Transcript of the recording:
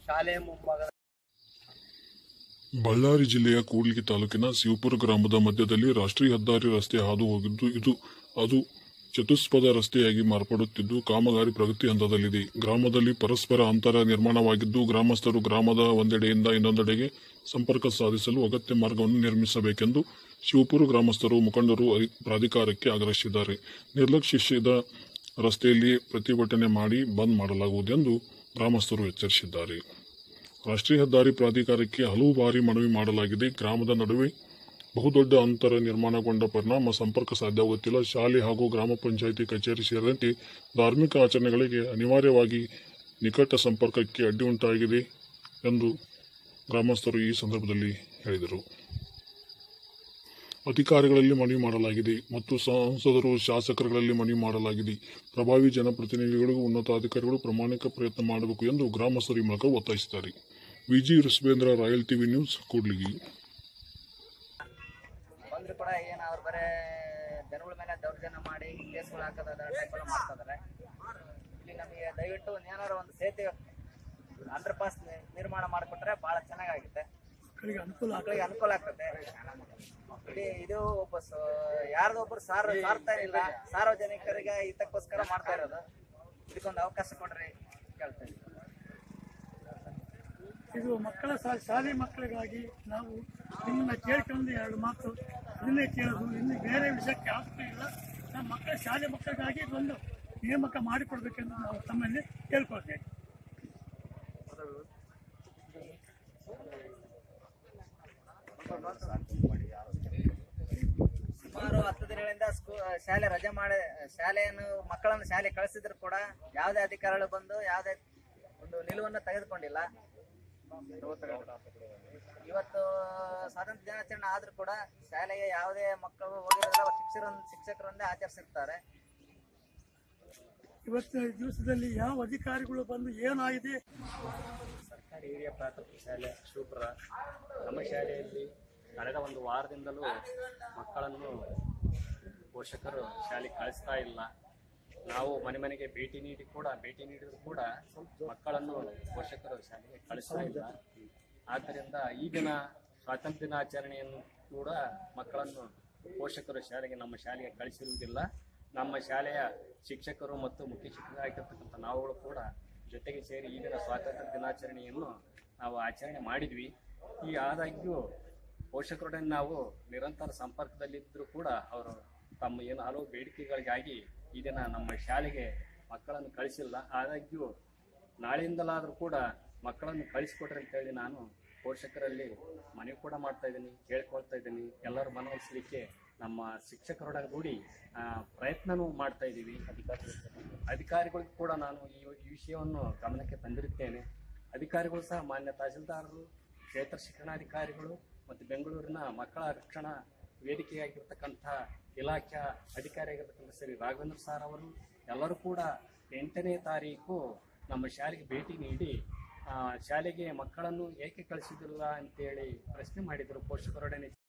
ಶಾಲೆ ಮುಂಭಾಗದ ಬಳ್ಳಾರಿ ಜಿಲ್ಲೆಯ ಕೂಡ್ಲಿಗಿ ತಾಲೂಕಿನ ಶಿವಪುರ ಗ್ರಾಮದ ಮಧ್ಯದಲ್ಲಿ ರಾಷ್ಟ್ರೀಯ ಹೆದ್ದಾರಿ ರಸ್ತೆ ಹಾದು ಹೋಗಿದ್ದು ಇದು ಅದು ಚತುಷ್ಪಥ ರಸ್ತೆಯಾಗಿ ಮಾರ್ಪಡುತ್ತಿದ್ದು ಕಾಮಗಾರಿ ಪ್ರಗತಿ ಹಂತದಲ್ಲಿದೆ ಗ್ರಾಮದಲ್ಲಿ ಪರಸ್ಪರ ಅಂತರ ನಿರ್ಮಾಣವಾಗಿದ್ದು ಗ್ರಾಮಸ್ಥರು ಗ್ರಾಮದ ಒಂದೆಡೆಯಿಂದ ಇನ್ನೊಂದೆಡೆಗೆ ಸಂಪರ್ಕ ಸಾಧಿಸಲು ಅಗತ್ಯ ಮಾರ್ಗವನ್ನು ನಿರ್ಮಿಸಬೇಕೆಂದು ಶಿವಪುರ ಗ್ರಾಮಸ್ಥರು ಮುಖಂಡರು ಅಧಿ- ಪ್ರಾಧಿಕಾರಕ್ಕೆ ಆಗ್ರಹಿಸಿದ್ದಾರೆ ನಿರ್ಲಕ್ಷಿಸಿದ ರಸ್ತೆಯಲ್ಲಿ ಪ್ರತಿಭಟನೆ ಮಾಡಿ ಬಂದ್ ಮಾಡಲಾಗುವುದೆಂದು ಗ್ರಾಮಸ್ಥರು ಎಚ್ಚರಿಸಿದ್ದಾರೆ ರಾಷ್ಟ್ರೀಯ ಹೆದ್ದಾರಿ ಪ್ರಾಧಿಕಾರಕ್ಕೆ ಹಲವು ಬಾರಿ ಮನವಿ ಮಾಡಲಾಗಿದೆ ಗ್ರಾಮದ ನಡುವೆ ಬಹುದೊಡ್ಡ ಅಂತರ ನಿರ್ಮಾಣಗೊಂಡ ಪರಿಣಾಮ ಸಂಪರ್ಕ ಸಾಧ್ಯವಾಗುತ್ತಿಲ್ಲ ಶಾಲೆ ಹಾಗೂ ಗ್ರಾಮ ಪಂಚಾಯಿತಿ ಕಚೇರಿ ಸೇರಿದಂತೆ ಧಾರ್ಮಿಕ ಆಚರಣೆಗಳಿಗೆ ಅನಿವಾರ್ಯವಾಗಿ ನಿಕಟ ಸಂಪರ್ಕಕ್ಕೆ ಅಡ್ಡಿ ಉಂಟಾಗಿದೆ ಎಂದು ಗ್ರಾಮಸ್ಥರು ಈ ಸಂದರ್ಭದಲ್ಲಿ ಹೇಳಿದರು ಅಧಿಕಾರಿಗಳಲ್ಲಿ ಮನವಿ ಮಾಡಲಾಗಿದೆ ಮತ್ತು ಸಂಸದರು ಶಾಸಕರುಗಳಲ್ಲಿ ಮನವಿ ಮಾಡಲಾಗಿದೆ ಪ್ರಭಾವಿ ಜನಪ್ರತಿನಿಧಿಗಳು ಉನ್ನತಾಧಿಕಾರಿಗಳು ಪ್ರಾಮಾಣಿಕ ಪ್ರಯತ್ನ ಮಾಡಬೇಕು ಎಂದು ಗ್ರಾಮಸ್ಥರು ಈ ಮೂಲಕ ಒತ್ತಾಯಿಸಿದ್ದಾರೆ Viji Rishabhendra Royal TV news Kudligi ಬಂದ್ರು ಕೂಡ ಏನಾದ್ರು ಬರೇ ಜನಗಳ ಮೇಲೆ ದೌರ್ಜನ್ಯ ಮಾಡಿ ಕೇಸ್ಗಳು ಹಾಕೋದ ಟೈಪೆಲ್ಲ ಮಾಡ್ತಾ ಇದಾರೆ ಇಲ್ಲಿ ನಮಗೆ ದಯವಿಟ್ಟು ಒಂದು ಏನಾದ್ರು ಒಂದು ಸೇತುವೆ ಅಂಡರ್ ಪಾಸ್ ನಿರ್ಮಾಣ ಮಾಡಿಕೊಟ್ರೆ ಬಹಳ ಚೆನ್ನಾಗಾಗುತ್ತೆ ಮಕ್ಕಳಿಗೆ ಅನುಕೂಲ ಆಗ್ತದೆ ಇಲ್ಲಿ ಇದು ಒಬ್ಬ ಸ- ಯಾರ್ದೋ ಒಬ್ರು ಸಾರ್ ಸಾರ್ತಾ ಇಲ್ಲ ಸಾರ್ವಜನಿಕರಿಗೆ ಹಿತಕ್ಕೋಸ್ಕರ ಮಾಡ್ತಾ ಇರೋದು ಇದಕ್ಕೊಂದು ಅವಕಾಶ ಕೊಡ್ರಿ ಕೇಳ್ತೇನೆ ಇದು ಮಕ್ಕಳ ಶಾ- ಶಾಲೆ ಮಕ್ಕಳಿಗಾಗಿ ನಾವು ನಿಮ್ಮನ್ನ ಕೇಳ್ಕೊಂಡು ಎರಡು ಮಾತು ಇದನ್ನೇ ಕೇಳೋದು ಇನ್ನು ಬೇರೆ ವಿಷಯಕ್ಕೆ ಆಗ್ತಾ ಇಲ್ಲ ನಮ್ಮ ಮಕ್ಕಳ ಶಾಲೆ ಮಕ್ಕಳಿಗಾಗಿ ಇದೊಂದು ನೇಮಕ ಮಾಡಿಕೊಡ್ಬೇಕೆಂದು ನಾವು ತಮ್ಮಲ್ಲಿ ಕೇಳ್ಕೊಳ್ತೇವೆ ಸುಮಾರು ಹತ್ತು ದಿನಗಳಿಂದ ಸ್ಕೂ ಶಾಲೆ ರಜೆ ಮಾಡಿ ಶಾಲೆಯನ್ನು ಮಕ್ಕಳನ್ನು ಶಾಲೆ ಕಳಿಸಿದ್ರು ಕೂಡ ಯಾವುದೇ ಅಧಿಕಾರಿಗಳು ಬಂದು ಯಾವುದೇ ಒಂದು ನಿಲುವನ್ನು ತೆಗೆದುಕೊಂಡಿಲ್ಲ ಇವತ್ತು ಸ್ವಾತಂತ್ರ್ಯ ದಿನಾಚರಣೆ ಆದ್ರೂ ಕೂಡ ಶಾಲೆಗೆ ಯಾವುದೇ ಮಕ್ಕಳು ಹೋಗಿರೋದಿಲ್ಲ ಶಿಕ್ಷಕರ ಶಿಕ್ಷಕರೊಂದೇ ಆಚರಿಸಿರ್ತಾರೆ ಇವತ್ತಿನ ದಿವಸದಲ್ಲಿ ಯಾವ ಅಧಿಕಾರಿಗಳು ಬಂದು ಏನಾಗಿದೆ ಸರ್ಕಾರಿ ಹಿರಿಯ ಪ್ರಾಥಮಿಕ ಶಾಲೆ ಶಿವಪುರ ನಮ್ಮ ಶಾಲೆಯಲ್ಲಿ ಕಳೆದ ಒಂದು ವಾರದಿಂದಲೂ ಮಕ್ಕಳನ್ನು ಪೋಷಕರು ಶಾಲೆಗೆ ಕಳಿಸ್ತಾ ಇಲ್ಲ ನಾವು ಮನೆ ಮನೆಗೆ ಭೇಟಿ ನೀಡಿ ಕೂಡ ಭೇಟಿ ನೀಡಿದ್ರು ಕೂಡ ಮಕ್ಕಳನ್ನು ಪೋಷಕರು ಶಾಲೆಗೆ ಕಳಿಸ್ತಾ ಇಲ್ಲ ಆದ್ದರಿಂದ ಈ ದಿನ ಸ್ವಾತಂತ್ರ್ಯ ದಿನಾಚರಣೆಯನ್ನು ಕೂಡ ಮಕ್ಕಳನ್ನು ಪೋಷಕರು ಶಾಲೆಗೆ ನಮ್ಮ ಶಾಲೆಗೆ ಕಳಿಸಿರುವುದಿಲ್ಲ ನಮ್ಮ ಶಾಲೆಯ ಶಿಕ್ಷಕರು ಮತ್ತು ಮುಖ್ಯ ಶಿಕ್ಷಕರಾಗಿರ್ತಕ್ಕಂಥ ನಾವುಗಳು ಕೂಡ ಜೊತೆಗೆ ಸೇರಿ ಈ ದಿನ ಸ್ವಾತಂತ್ರ್ಯ ದಿನಾಚರಣೆಯನ್ನು ನಾವು ಆಚರಣೆ ಮಾಡಿದ್ವಿ ಈ ಆದಾಗ್ಯೂ ಪೋಷಕರೊಡನೆ ನಾವು ನಿರಂತರ ಸಂಪರ್ಕದಲ್ಲಿದ್ದರೂ ಕೂಡ ಅವರು ತಮ್ಮ ಏನು ಹಲವು ಬೇಡಿಕೆಗಳಿಗಾಗಿ ಈ ದಿನ ನಮ್ಮ ಶಾಲೆಗೆ ಮಕ್ಕಳನ್ನು ಕಳಿಸಿಲ್ಲ ಆದಾಗ್ಯೂ ನಾಳೆಯಿಂದಲಾದರೂ ಕೂಡ ಮಕ್ಕಳನ್ನು ಕಳಿಸ್ಕೊಡ್ರಿ ಅಂತೇಳಿ ನಾನು ಪೋಷಕರಲ್ಲಿ ಮನವಿ ಕೂಡ ಮಾಡ್ತಾ ಇದ್ದೀನಿ ಕೇಳ್ಕೊಳ್ತಾ ಇದ್ದೀನಿ ಎಲ್ಲರೂ ಮನವೊಲಿಸಲಿಕ್ಕೆ ನಮ್ಮ ಶಿಕ್ಷಕರೊಡನೆ ಕೂಡಿ ಆ, ಪ್ರಯತ್ನನೂ ಮಾಡ್ತಾ ಇದ್ದೀವಿ ಅಧಿಕಾರಿಗಳ ಅಧಿಕಾರಿಗಳಿಗೂ ಕೂಡ ನಾನು ಈ ಈ ವಿಷಯವನ್ನು ಗಮನಕ್ಕೆ ತಂದಿರುತ್ತೇನೆ ಅಧಿಕಾರಿಗಳು ಸಹ ಮಾನ್ಯ ತಹಸೀಲ್ದಾರರು ಕ್ಷೇತ್ರ ಶಿಕ್ಷಣಾಧಿಕಾರಿಗಳು ಮತ್ತು ಬೆಂಗಳೂರಿನ ಮಕ್ಕಳ ರಕ್ಷಣಾ ವೇದಿಕೆಯಾಗಿರ್ತಕ್ಕಂಥ ಇಲಾಖೆಯ ಅಧಿಕಾರಿಯಾಗಿರ್ತಕ್ಕಂಥ ಶ್ರೀ ರಾಘವೇಂದ್ರ ಸರ್ ಅವರು ಎಲ್ಲರೂ ಕೂಡ ಎಂಟನೇ ತಾರೀಕು ನಮ್ಮ ಶಾಲೆಗೆ ಭೇಟಿ ನೀಡಿ ಆ, ಶಾಲೆಗೆ ಮಕ್ಕಳನ್ನು ಏಕೆ ಕಳಿಸಿದಿಲ್ಲ ಅಂತೇಳಿ ಪ್ರಶ್ನೆ ಮಾಡಿದರು ಪೋಷಕರೊಡನೆ